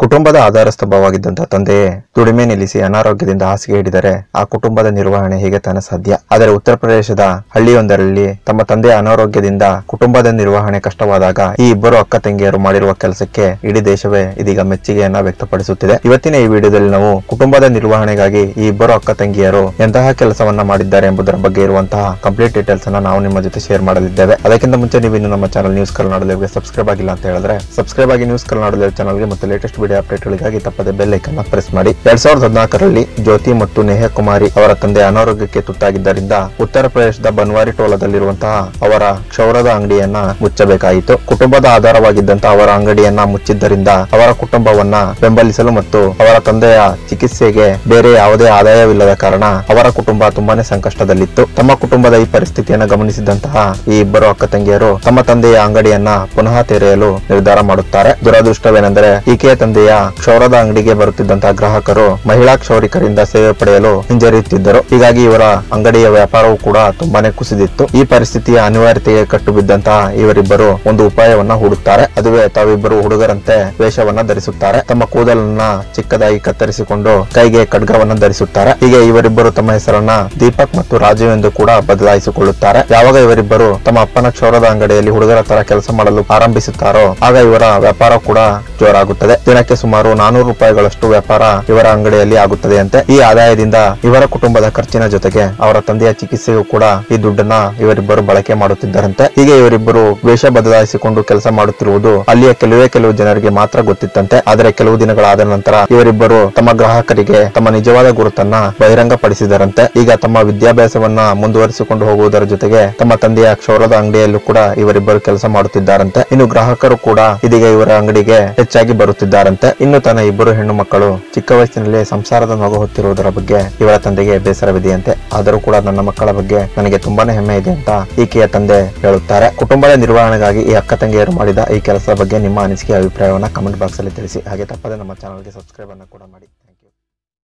ಕುಟುಂಬದ ಆಧಾರ ಸ್ತಂಭವಾಗಿದ್ದಂತಹ ತಂದೆಯೇ ದುಡಿಮೆ ನಿಲ್ಲಿಸಿ ಅನಾರೋಗ್ಯದಿಂದ ಹಾಸಿಗೆ ಹಿಡಿದರೆ ಆ ಕುಟುಂಬದ ನಿರ್ವಹಣೆ ಹೇಗೆ ತಾನೇ ಸಾಧ್ಯ ಆದರೆ ಉತ್ತರ ಪ್ರದೇಶದ ಹಳ್ಳಿಯೊಂದರಲ್ಲಿ ತಮ್ಮ ತಂದೆಯ ಅನಾರೋಗ್ಯದಿಂದ ಕುಟುಂಬದ ನಿರ್ವಹಣೆ ಕಷ್ಟವಾದಾಗ ಈ ಇಬ್ಬರು ಅಕ್ಕ ತಂಗಿಯರು ಮಾಡಿರುವ ಕೆಲಸಕ್ಕೆ ಇಡೀ ದೇಶವೇ ಇದೀಗ ಮೆಚ್ಚುಗೆಯನ್ನ ವ್ಯಕ್ತಪಡಿಸುತ್ತಿದೆ ಇವತ್ತಿನ ಈ ವಿಡಿಯೋದಲ್ಲಿ ನಾವು ಕುಟುಂಬದ ನಿರ್ವಹಣೆಗಾಗಿ ಈ ಇಬ್ಬರು ಅಕ್ಕ ತಂಗಿಯರು ಎಂತಹ ಕೆಲಸವನ್ನ ಮಾಡಿದ್ದಾರೆ ಎಂಬುದರ ಬಗ್ಗೆ ಇರುವಂತಹ ಕಂಪ್ಲೀಟ್ ಡೀಟೇಲ್ಸ್ ಅನ್ನ ನಾವು ನಿಮ್ಮ ಜೊತೆ ಶೇರ್ ಮಾಡಲಿದ್ದೇವೆ ಅದಕ್ಕಿಂತ ಮುಂಚೆ ನೀವು ಇನ್ನು ನಮ್ಮ ಚಾನಲ್ ನ್ಯೂಸ್ ಕರ್ನಾಟಕಕ್ಕೆ ಸಬ್ಸ್ಕ್ರೈಬ್ ಆಗಿಲ್ಲ ಅಂತ ಹೇಳಿದ್ರೆ ಸಬ್ಸ್ಕ್ರೈಬ್ ಆಗಿ ನ್ಯೂಸ್ ಕರ್ನಾಟಕ ಚಾನಲ್ಗೆ ಮತ್ತು ಲೇಟೆಸ್ಟ್ ವಿಡಿಯೋ ಅಪ್ಡೇಟ್ಗಳಿಗಾಗಿ ತಪ್ಪದೆ ಬೆಲ್ ಐಕನ್ ಪ್ರೆಸ್ ಮಾಡಿ ಎರಡ್ ಸಾವಿರದ ಹದಿನಾಲ್ಕರಲ್ಲಿ ಜ್ಯೋತಿ ಮತ್ತು ನೇಹ ಕುಮಾರಿ ಅವರ ತಂದೆ ಅನಾರೋಗ್ಯಕ್ಕೆ ತುತ್ತಾಗಿದ್ದರಿಂದ ಉತ್ತರ ಪ್ರದೇಶದ ಬನ್ವಾರಿ ಟೋಲದಲ್ಲಿರುವಂತಹ ಅವರ ಕ್ಷೌರದ ಅಂಗಡಿಯನ್ನ ಮುಚ್ಚಬೇಕಾಯಿತು ಕುಟುಂಬದ ಆಧಾರವಾಗಿದ್ದಂತಹ ಅವರ ಅಂಗಡಿಯನ್ನ ಮುಚ್ಚಿದ್ದರಿಂದ ಅವರ ಕುಟುಂಬವನ್ನ ಬೆಂಬಲಿಸಲು ಮತ್ತು ಅವರ ತಂದೆಯ ಚಿಕಿತ್ಸೆಗೆ ಬೇರೆ ಯಾವುದೇ ಆದಾಯವಿಲ್ಲದ ಕಾರಣ ಅವರ ಕುಟುಂಬ ತುಂಬಾನೇ ಸಂಕಷ್ಟದಲ್ಲಿತ್ತು ತಮ್ಮ ಕುಟುಂಬದ ಈ ಪರಿಸ್ಥಿತಿಯನ್ನು ಗಮನಿಸಿದಂತಹ ಈ ಇಬ್ಬರು ಅಕ್ಕ ತಂಗಿಯರು ತಮ್ಮ ತಂದೆಯ ಅಂಗಡಿಯನ್ನ ಪುನಃ ತೆರೆಯಲು ನಿರ್ಧಾರ ಮಾಡುತ್ತಾರೆ ದುರದೃಷ್ಟವೇನೆಂದರೆ ಈಕೆಯ ತಂದೆಯ ಕ್ಷೌರದ ಅಂಗಡಿಗೆ ಬರುತ್ತಿದ್ದಂತಹ ಗ್ರಾಹಕರು ಮಹಿಳಾ ಕ್ಷೌರಿಕರಿಂದ ಸೇವೆ ಪಡೆಯಲು ಹಿಂಜರಿಯುತ್ತಿದ್ದರು ಹೀಗಾಗಿ ಇವರ ಅಂಗಡಿಯ ವ್ಯಾಪಾರವು ಕೂಡ ತುಂಬಾನೇ ಕುಸಿದಿತ್ತು ಈ ಪರಿಸ್ಥಿತಿಯ ಅನಿವಾರ್ಯತೆಗೆ ಕಟ್ಟು ಬಿದ್ದಂತಹ ಇವರಿಬ್ಬರು ಒಂದು ಉಪಾಯವನ್ನ ಹೂಡುತ್ತಾರೆ ಅದುವೇ ತಾವಿಬ್ಬರು ಹುಡುಗರಂತೆ ವೇಷವನ್ನ ಧರಿಸುತ್ತಾರೆ ತಮ್ಮ ಕೂದಲನ್ನ ಚಿಕ್ಕದಾಗಿ ಕತ್ತರಿಸಿಕೊಂಡು ಕೈಗೆ ಖಡ್ಗವನ್ನ ಧರಿಸುತ್ತಾರೆ ಹೀಗೆ ಇವರಿಬ್ಬರು ತಮ್ಮ ಹೆಸರನ್ನ ದೀಪಕ್ ಮತ್ತು ರಾಜು ಎಂದು ಕೂಡ ಬದಲಾಯಿಸಿಕೊಳ್ಳುತ್ತಾರೆ ಯಾವಾಗ ಇವರಿಬ್ಬರು ತಮ್ಮ ಅಪ್ಪನ ಕ್ಷೌರದ ಅಂಗಡಿಯಲ್ಲಿ ಹುಡುಗರ ತರ ಕೆಲಸ ಮಾಡಲು ಆರಂಭಿಸುತ್ತಾರೋ ಆಗ ಇವರ ವ್ಯಾಪಾರ ಕೂಡ ಜೋರಾಗುತ್ತದೆ ದಿನಕ್ಕೆ ಸುಮಾರು ನಾನೂರು ರೂಪಾಯಿಗಳಷ್ಟು ವ್ಯಾಪಾರ ಇವರ ಅಂಗಡಿಯಲ್ಲಿ ಆಗುತ್ತದೆ ಅಂತೆ ಈ ಆದಾಯದಿಂದ ಇವರ ಕುಟುಂಬದ ಖರ್ಚಿನ ಜೊತೆಗೆ ಅವರ ತಂದೆಯ ಚಿಕಿತ್ಸೆಗೂ ಕೂಡ ಈ ದುಡ್ಡನ್ನ ಇವರಿಬ್ಬರು ಬಳಕೆ ಮಾಡುತ್ತಿದ್ದರಂತೆ ಹೀಗೆ ಇವರಿಬ್ಬರು ವೇಷ ಬದಲಾಯಿಸಿಕೊಂಡು ಕೆಲಸ ಮಾಡುತ್ತಿರುವುದು ಅಲ್ಲಿಯ ಕೆಲವೇ ಕೆಲವು ಜನರಿಗೆ ಮಾತ್ರ ಗೊತ್ತಿತ್ತಂತೆ ಆದರೆ ಕೆಲವು ದಿನಗಳಾದ ನಂತರ ಇವರಿಬ್ಬರು ತಮ್ಮ ಗ್ರಾಹಕರಿಗೆ ತಮ್ಮ ನಿಜವಾದ ಗುರುತನ್ನ ಬಹಿರಂಗಪಡಿಸಿದರಂತೆ ಈಗ ತಮ್ಮ ವಿದ್ಯಾಭ್ಯಾಸವನ್ನ ಮುಂದುವರಿಸಿಕೊಂಡು ಹೋಗುವುದರ ಜೊತೆಗೆ ತಮ್ಮ ತಂದೆಯ ಕ್ಷೌರದ ಅಂಗಡಿಯಲ್ಲೂ ಕೂಡ ಇವರಿಬ್ಬರು ಕೆಲಸ ಮಾಡುತ್ತಿದ್ದಾರಂತೆ ಇನ್ನು ಗ್ರಾಹಕರು ಕೂಡ ಇದೀಗ ಇವರ ಅಂಗಡಿಗೆ ಹೆಚ್ಚಾಗಿ ಬರುತ್ತಿದ್ದಾರಂತೆ ಇನ್ನು ತನ್ನ ಇಬ್ಬರು ಹೆಣ್ಣು ಮಕ್ಕಳು ಚಿಕ್ಕ ವಯಸ್ಸಿನಲ್ಲಿ ಸಂಸಾರದ ನೊಗ ಹೊತ್ತಿರುವುದರ ಬಗ್ಗೆ ಇವರ ತಂದೆಗೆ ಬೇಸರವಿದೆಯಂತೆ ಆದರೂ ಕೂಡ ನನ್ನ ಮಕ್ಕಳ ಬಗ್ಗೆ ನನಗೆ ತುಂಬಾನೇ ಹೆಮ್ಮೆ ಇದೆ ಅಂತ ಈಕೆಯ ತಂದೆ ಹೇಳುತ್ತಾರೆ ಕುಟುಂಬದ ನಿರ್ವಹಣೆಗಾಗಿ ಈ ಅಕ್ಕ ತಂಗಿಯರು ಮಾಡಿದ ಈ ಕೆಲಸದ ಬಗ್ಗೆ ನಿಮ್ಮ ಅನಿಸಿಕೆ ಅಭಿಪ್ರಾಯವನ್ನ ಕಮೆಂಟ್ ಬಾಕ್ಸ್ ಅಲ್ಲಿ ತಿಳಿಸಿ ಹಾಗೆ ತಪ್ಪದೆ ನಮ್ಮ ಚಾನಲ್ಗೆ ಸಬ್ಸ್ಕ್ರೈಬ್ ಅನ್ನು ಕೂಡ ಮಾಡಿ